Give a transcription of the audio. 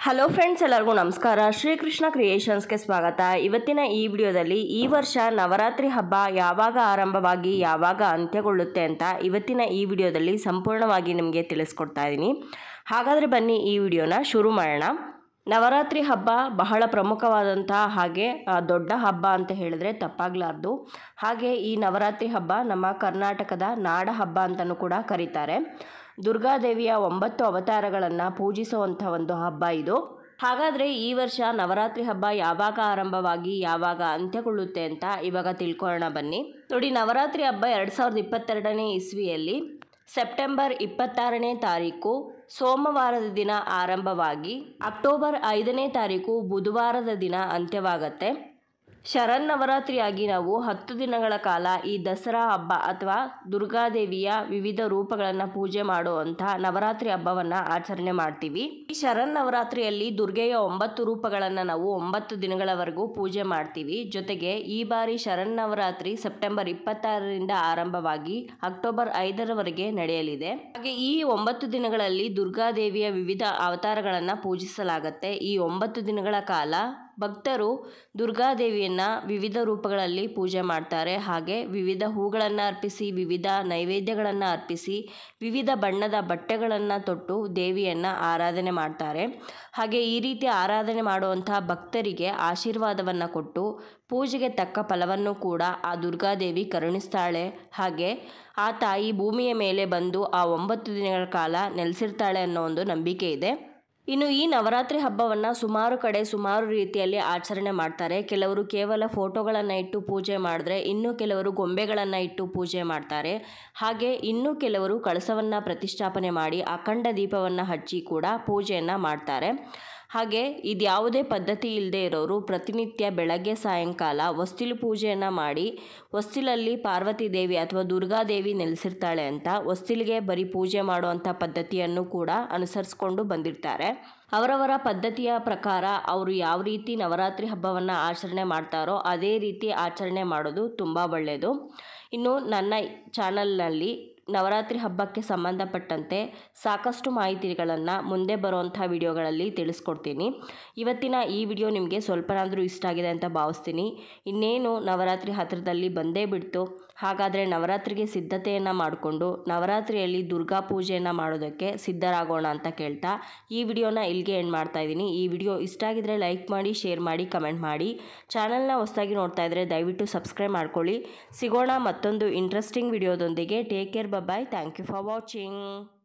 hello friends ಎಲ್ಲರಿಗೂ ನಮಸ್ಕಾರ ಶ್ರೀಕೃಷ್ಣ ಕ್ರಿಯೇಷನ್ಸ್ಗೆ ಸ್ವಾಗತ ಇವತ್ತಿನ ಈ ವಿಡಿಯೋದಲ್ಲಿ ಈ ವರ್ಷ ನವರಾತ್ರಿ ಹಬ್ಬ ಯಾವಾಗ ಆರಂಭವಾಗಿ ಯಾವಾಗ ಅಂತ್ಯಗೊಳ್ಳುತ್ತೆ ಅಂತ ಇವತ್ತಿನ ಈ ವಿಡಿಯೋದಲ್ಲಿ ಸಂಪೂರ್ಣವಾಗಿ ನಿಮಗೆ ತಿಳಿಸ್ಕೊಡ್ತಾ ಇದ್ದೀನಿ ಹಾಗಾದರೆ ಬನ್ನಿ ಈ ವಿಡಿಯೋನ ಶುರು ಮಾಡೋಣ ನವರಾತ್ರಿ ಹಬ್ಬ ಬಹಳ ಪ್ರಮುಖವಾದಂತಹ ಹಾಗೆ ಆ, ದೊಡ್ಡ ಹಬ್ಬ ಅಂತ ಹೇಳಿದ್ರೆ ತಪ್ಪಾಗಲಾರ್ದು ಹಾಗೆ ಈ ನವರಾತ್ರಿ ಹಬ್ಬ ನಮ್ಮ ಕರ್ನಾಟಕದ ನಾಡ ಹಬ್ಬ ಅಂತಲೂ ಕೂಡ ಕರೀತಾರೆ ದುರ್ಗಾದೇವಿಯ ಒಂಬತ್ತು ಅವತಾರಗಳನ್ನು ಪೂಜಿಸುವಂಥ ಒಂದು ಹಬ್ಬ ಇದು ಹಾಗಾದರೆ ಈ ವರ್ಷ ನವರಾತ್ರಿ ಹಬ್ಬ ಯಾವಾಗ ಆರಂಭವಾಗಿ ಯಾವಾಗ ಅಂತ್ಯಗೊಳ್ಳುತ್ತೆ ಅಂತ ಇವಾಗ ತಿಳ್ಕೊಳ್ಳೋಣ ಬನ್ನಿ ನೋಡಿ ನವರಾತ್ರಿ ಹಬ್ಬ ಎರಡು ಸಾವಿರದ ಇಪ್ಪತ್ತೆರಡನೇ ಇಸ್ವಿಯಲ್ಲಿ ಸೆಪ್ಟೆಂಬರ್ ಇಪ್ಪತ್ತಾರನೇ ತಾರೀಕು ಸೋಮವಾರದ ದಿನ ಆರಂಭವಾಗಿ ಅಕ್ಟೋಬರ್ ಐದನೇ ತಾರೀಕು ಬುಧವಾರದ ದಿನ ಅಂತ್ಯವಾಗತ್ತೆ ಶರನ್ನವರಾತ್ರಿಯಾಗಿ ನಾವು ಹತ್ತು ದಿನಗಳ ಕಾಲ ಈ ದಸರಾ ಹಬ್ಬ ಅಥವಾ ದುರ್ಗಾದೇವಿಯ ವಿವಿಧ ರೂಪಗಳನ್ನು ಪೂಜೆ ಮಾಡುವಂತಹ ನವರಾತ್ರಿ ಹಬ್ಬವನ್ನು ಆಚರಣೆ ಮಾಡ್ತೀವಿ ಈ ಶರನ್ನವರಾತ್ರಿಯಲ್ಲಿ ದುರ್ಗೆಯ ಒಂಬತ್ತು ರೂಪಗಳನ್ನು ನಾವು ಒಂಬತ್ತು ದಿನಗಳವರೆಗೂ ಪೂಜೆ ಮಾಡ್ತೀವಿ ಜೊತೆಗೆ ಈ ಬಾರಿ ಶರನ್ನವರಾತ್ರಿ ಸೆಪ್ಟೆಂಬರ್ ಇಪ್ಪತ್ತಾರರಿಂದ ಆರಂಭವಾಗಿ ಅಕ್ಟೋಬರ್ ಐದರವರೆಗೆ ನಡೆಯಲಿದೆ ಹಾಗೆ ಈ ಒಂಬತ್ತು ದಿನಗಳಲ್ಲಿ ದುರ್ಗಾದೇವಿಯ ವಿವಿಧ ಅವತಾರಗಳನ್ನು ಪೂಜಿಸಲಾಗುತ್ತೆ ಈ ಒಂಬತ್ತು ದಿನಗಳ ಕಾಲ ಭಕ್ತರು ದುರ್ಗಾದೇವಿಯನ್ನ ವಿವಿಧ ರೂಪಗಳಲ್ಲಿ ಪೂಜೆ ಮಾಡ್ತಾರೆ ಹಾಗೆ ವಿವಿಧ ಹೂಗಳನ್ನು ಅರ್ಪಿಸಿ ವಿವಿಧ ನೈವೇದ್ಯಗಳನ್ನು ಅರ್ಪಿಸಿ ವಿವಿಧ ಬಣ್ಣದ ಬಟ್ಟೆಗಳನ್ನು ತೊಟ್ಟು ದೇವಿಯನ್ನು ಆರಾಧನೆ ಮಾಡ್ತಾರೆ ಹಾಗೆ ಈ ರೀತಿ ಆರಾಧನೆ ಮಾಡುವಂತಹ ಭಕ್ತರಿಗೆ ಆಶೀರ್ವಾದವನ್ನು ಕೊಟ್ಟು ಪೂಜೆಗೆ ತಕ್ಕ ಫಲವನ್ನು ಕೂಡ ಆ ದುರ್ಗಾದೇವಿ ಕರುಣಿಸ್ತಾಳೆ ಹಾಗೆ ಆ ತಾಯಿ ಭೂಮಿಯ ಮೇಲೆ ಬಂದು ಆ ಒಂಬತ್ತು ದಿನಗಳ ಕಾಲ ನೆಲೆಸಿರ್ತಾಳೆ ಅನ್ನೋ ಒಂದು ನಂಬಿಕೆ ಇದೆ ಇನ್ನು ಈ ನವರಾತ್ರಿ ಹಬ್ಬವನ್ನು ಸುಮಾರು ಕಡೆ ಸುಮಾರು ರೀತಿಯಲ್ಲಿ ಆಚರಣೆ ಮಾಡ್ತಾರೆ ಕೆಲವರು ಕೇವಲ ಫೋಟೋಗಳನ್ನು ಇಟ್ಟು ಪೂಜೆ ಮಾಡಿದ್ರೆ ಇನ್ನು ಕೆಲವರು ಗೊಂಬೆಗಳನ್ನು ಇಟ್ಟು ಪೂಜೆ ಮಾಡ್ತಾರೆ ಹಾಗೆ ಇನ್ನು ಕೆಲವರು ಕಳಸವನ್ನು ಪ್ರತಿಷ್ಠಾಪನೆ ಮಾಡಿ ಅಖಂಡ ದೀಪವನ್ನು ಹಚ್ಚಿ ಕೂಡ ಪೂಜೆಯನ್ನು ಮಾಡ್ತಾರೆ ಹಾಗೆ ಇದ್ಯಾವುದೇ ಪದ್ಧತಿ ಇಲ್ಲದೆ ಇರೋರು ಪ್ರತಿನಿತ್ಯ ಬೆಳಗ್ಗೆ ಸಾಯಂಕಾಲ ಹೊಸ್ತಿಲು ಪೂಜೆಯನ್ನು ಮಾಡಿ ಹೊಸ್ತಿಲಲ್ಲಿ ಪಾರ್ವತಿ ದೇವಿ ಅಥವಾ ದುರ್ಗಾದೇವಿ ನೆಲೆಸಿರ್ತಾಳೆ ಅಂತ ಹೊಸ್ತಿಲಿಗೆ ಬರೀ ಪೂಜೆ ಮಾಡುವಂಥ ಪದ್ಧತಿಯನ್ನು ಕೂಡ ಅನುಸರಿಸ್ಕೊಂಡು ಬಂದಿರ್ತಾರೆ ಅವರವರ ಪದ್ಧತಿಯ ಪ್ರಕಾರ ಅವರು ಯಾವ ರೀತಿ ನವರಾತ್ರಿ ಹಬ್ಬವನ್ನು ಆಚರಣೆ ಮಾಡ್ತಾರೋ ಅದೇ ರೀತಿ ಆಚರಣೆ ಮಾಡೋದು ತುಂಬ ಒಳ್ಳೆಯದು ಇನ್ನು ನನ್ನ ಚಾನಲ್ನಲ್ಲಿ ನವರಾತ್ರಿ ಹಬ್ಬಕ್ಕೆ ಸಂಬಂಧಪಟ್ಟಂತೆ ಸಾಕಷ್ಟು ಮಾಹಿತಿಗಳನ್ನು ಮುಂದೆ ಬರುವಂಥ ವಿಡಿಯೋಗಳಲ್ಲಿ ತಿಳಿಸ್ಕೊಡ್ತೀನಿ ಇವತ್ತಿನ ಈ ವಿಡಿಯೋ ನಿಮಗೆ ಸ್ವಲ್ಪನಾದರೂ ಇಷ್ಟ ಆಗಿದೆ ಅಂತ ಭಾವಿಸ್ತೀನಿ ಇನ್ನೇನು ನವರಾತ್ರಿ ಹತ್ತಿರದಲ್ಲಿ ಬಂದೇ ಬಿಡ್ತು ಹಾಗಾದರೆ ನವರಾತ್ರಿಗೆ ಸಿದ್ಧತೆಯನ್ನು ಮಾಡಿಕೊಂಡು ನವರಾತ್ರಿಯಲ್ಲಿ ದುರ್ಗಾ ಪೂಜೆಯನ್ನು ಮಾಡೋದಕ್ಕೆ ಸಿದ್ಧರಾಗೋಣ ಅಂತ ಕೇಳ್ತಾ ಈ ವಿಡಿಯೋನ ಇಲ್ಲಿಗೆ ಎಂಡ್ ಮಾಡ್ತಾ ಇದ್ದೀನಿ ಈ ವಿಡಿಯೋ ಇಷ್ಟ ಆಗಿದ್ರೆ ಲೈಕ್ ಮಾಡಿ ಶೇರ್ ಮಾಡಿ ಕಮೆಂಟ್ ಮಾಡಿ ಚಾನಲ್ನ ಹೊಸದಾಗಿ ನೋಡ್ತಾ ಇದ್ದರೆ ದಯವಿಟ್ಟು ಸಬ್ಸ್ಕ್ರೈಬ್ ಮಾಡ್ಕೊಳ್ಳಿ ಸಿಗೋಣ ಮತ್ತೊಂದು ಇಂಟ್ರೆಸ್ಟಿಂಗ್ ವಿಡಿಯೋದೊಂದಿಗೆ take care bye thank you for watching